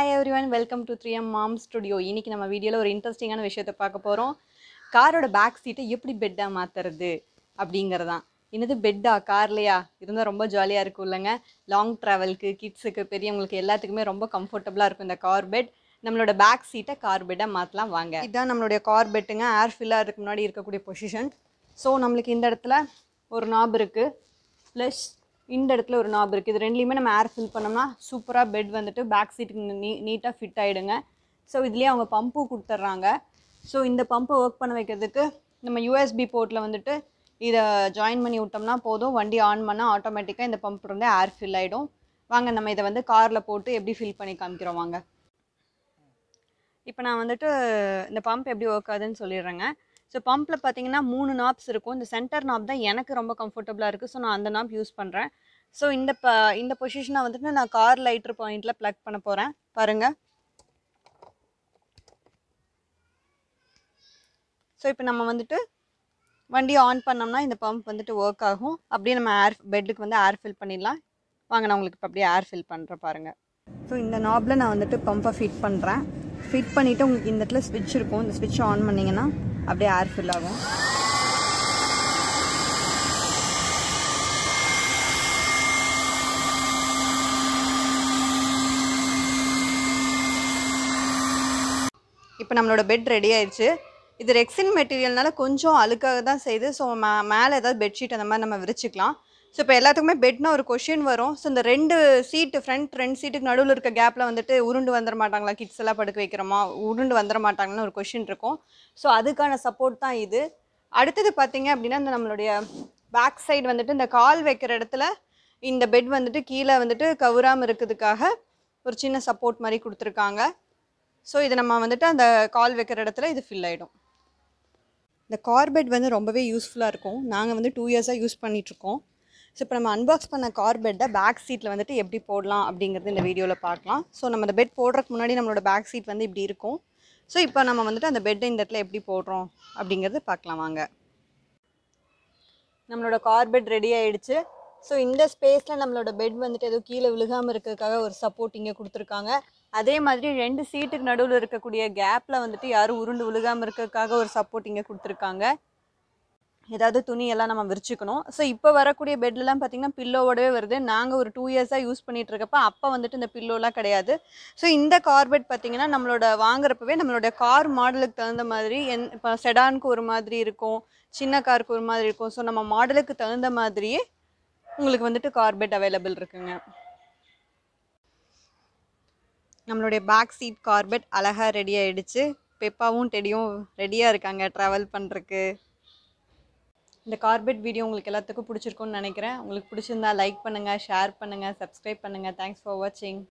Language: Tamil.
hi everyone welcome to three M mom studio இன்னைக்கு நம்ம வீடியோவில் ஒரு இன்ட்ரெஸ்டிங்கான விஷயத்தை பார்க்க போகிறோம் காரோட பேக் சீட்டை எப்படி பெட்டாக மாற்றுறது அப்படிங்கிறதான் என்னது பெட்டா கார்லையா இருந்தால் ரொம்ப ஜாலியாக இருக்கும் இல்லைங்க லாங் ட்ராவலுக்கு கிட்ஸுக்கு பெரியவங்களுக்கு எல்லாத்துக்குமே ரொம்ப கம்ஃபர்டபுளாக இருக்கும் இந்த கார் பெட் நம்மளோட பேக் சீட்டை கார் பெட்டாக மாற்றலாம் வாங்க இதுதான் நம்மளுடைய கார் பெட்டுங்க ஏர் ஃபில்லாக இதுக்கு முன்னாடி இருக்கக்கூடிய பொசிஷன் ஸோ நம்மளுக்கு இந்த இடத்துல ஒரு நாப் இருக்குது ப்ளஸ் இந்த இடத்துல ஒரு நாப் இருக்குது இது ரெண்டுலேயுமே நம்ம ஏர் ஃபில் பண்ணோம்னா சூப்பராக பெட் வந்துட்டு பேக் சீட்டுக்கு நீ நீட்டாக ஃபிட் ஆகிடுங்க ஸோ இதுலேயே அவங்க பம்பு கொடுத்துட்றாங்க ஸோ இந்த பம்பை ஒர்க் பண்ண வைக்கிறதுக்கு நம்ம யூஎஸ்பி போர்ட்டில் வந்துட்டு இதை ஜாயின் பண்ணி விட்டோம்னா போதும் வண்டி ஆன் பண்ணால் ஆட்டோமேட்டிக்காக இந்த பம்ப் இருந்து ஏர் ஃபில் ஆகிடும் வாங்க நம்ம இதை வந்து காரில் போட்டு எப்படி ஃபில் பண்ணி காமிக்கிறோம் வாங்க இப்போ நான் வந்துட்டு இந்த பம்ப் எப்படி ஒர்க் ஆகுதுன்னு சொல்லிடுறேங்க ஸோ பம்பில் பார்த்தீங்கன்னா மூணு நாப்ஸ் இருக்கும் இந்த சென்டர் நாப் தான் எனக்கு ரொம்ப கம்ஃபர்டபுளாக இருக்குது ஸோ நான் அந்த நாப் யூஸ் பண்ணுறேன் ஸோ இந்த ப இந்த பொசிஷனை வந்துட்டு நான் கார் லைட்ரு பாயிண்டில் ப்ளக் பண்ண போகிறேன் பாருங்கள் ஸோ இப்போ நம்ம வந்துட்டு வண்டி ஆன் பண்ணோம்னா இந்த பம்ப் வந்துட்டு ஒர்க் ஆகும் அப்படியே நம்ம ஏர் பெட்டுக்கு வந்து ஏர் ஃபில் பண்ணிடலாம் வாங்க நான் உங்களுக்கு இப்போ அப்படியே ஏர் ஃபில் பண்ணுறேன் பாருங்கள் ஸோ இந்த நாபில் நான் வந்துட்டு பம்பை ஃபிட் பண்ணுறேன் ஃபிட் பண்ணிவிட்டு உங்களுக்கு இந்த இடத்துல ஸ்விட்ச் இருக்கும் இந்த ஸ்விட்ச் ஆன் பண்ணிங்கன்னா அப்படியே ஏர் ஃபில் ஆகும் இப்போ நம்மளோட பெட் ரெடி ஆயிடுச்சு இது ரெக்ஸின் மெட்டீரியல்னால கொஞ்சம் அழுக்காக தான் செய்யுது ஸோ மே மேலே ஏதாவது பெட்ஷீட் அந்த மாதிரி நம்ம விரிச்சிக்கலாம் ஸோ இப்போ எல்லாத்துக்குமே பெட்னா ஒரு கொஷின் வரும் ஸோ இந்த ரெண்டு சீட்டு ஃப்ரண்ட் ரெண்டு சீட்டுக்கு நடுவில் இருக்க கேப்பில் வந்துட்டு உருண்டு வந்துட மாட்டாங்களா கிட்ஸ் எல்லாம் படுக்க வைக்கிறோமா உருண்டு வந்துட மாட்டாங்கன்னு ஒரு கொஷின் இருக்கும் ஸோ அதுக்கான சப்போர்ட் தான் இது அடுத்தது பார்த்தீங்க அப்படின்னா இந்த நம்மளுடைய பேக் சைடு வந்துட்டு இந்த கால் வைக்கிற இடத்துல இந்த பெட் வந்துட்டு கீழே வந்துட்டு கவுராமல் இருக்கிறதுக்காக ஒரு சின்ன சப்போர்ட் மாதிரி கொடுத்துருக்காங்க ஸோ இது நம்ம வந்துட்டு அந்த கால் வைக்கிற இடத்துல இது ஃபில் ஆகிடும் இந்த கார்பெட் வந்து ரொம்பவே யூஸ்ஃபுல்லாக இருக்கும் நாங்கள் வந்து டூ இயர்ஸாக யூஸ் பண்ணிகிட்ருக்கோம் ஸோ இப்போ நம்ம அன்பாக்ஸ் பண்ண கார்பெட்டை பேக் சீட்டில் வந்துட்டு எப்படி போடலாம் அப்படிங்கிறது இந்த வீடியோவில் பார்க்கலாம் ஸோ நம்ம அந்த பெட் போடுறதுக்கு முன்னாடி நம்மளோட பேக் சீட் வந்து இப்படி இருக்கும் ஸோ இப்போ நம்ம வந்துட்டு அந்த பெட்டை இந்த இடத்துல எப்படி போடுறோம் அப்படிங்கிறது பார்க்கலாம் வாங்க நம்மளோட கார்பெட் ரெடி ஆயிடுச்சு ஸோ இந்த ஸ்பேஸில் நம்மளோட பெட் வந்துட்டு எதுவும் கீழே விழுகாமல் இருக்கிறதுக்காக ஒரு சப்போர்ட் இங்கே கொடுத்துருக்காங்க அதே மாதிரி ரெண்டு சீட்டுக்கு நடுவில் இருக்கக்கூடிய கேப்பில் வந்துட்டு யாரும் உருண்டு விழுகாமல் இருக்கிறதுக்காக ஒரு சப்போர்ட் இங்கே கொடுத்துருக்காங்க ஏதாவது துணியெல்லாம் நம்ம விரிச்சுக்கணும் ஸோ இப்போ வரக்கூடிய பெட்லலாம் பார்த்திங்கன்னா பில்லோவோடவே வருது நாங்கள் ஒரு டூ இயர்ஸாக யூஸ் பண்ணிகிட்டு இருக்கப்ப அப்போ வந்துட்டு இந்த பில்லோலாம் கிடையாது ஸோ இந்த கார்பெட் பார்த்திங்கன்னா நம்மளோட வாங்குறப்பவே நம்மளோட கார் மாடலுக்கு தகுந்த மாதிரி என் இப்போ செடானுக்கு ஒரு மாதிரி இருக்கும் சின்ன காருக்கு ஒரு மாதிரி இருக்கும் ஸோ நம்ம மாடலுக்கு தகுந்த மாதிரியே உங்களுக்கு வந்துட்டு கார்பெட் அவைலபிள் இருக்குங்க நம்மளுடைய பேக் சீட் கார்பெட் அழகாக ரெடி ஆயிடுச்சு பெப்பாவும் டெடியும் ரெடியாக இருக்காங்க ட்ராவல் பண்ணுறக்கு இந்த கார்பெட் வீடியோ உங்களுக்கு எல்லாத்துக்கும் பிடிச்சிருக்கும்னு நினைக்கிறேன் உங்களுக்கு பிடிச்சிருந்தா லைக் பண்ணுங்கள் ஷேர் பண்ணுங்கள் சப்ஸ்கிரைப் பண்ணுங்கள் தேங்க்ஸ் ஃபார் வாட்சிங்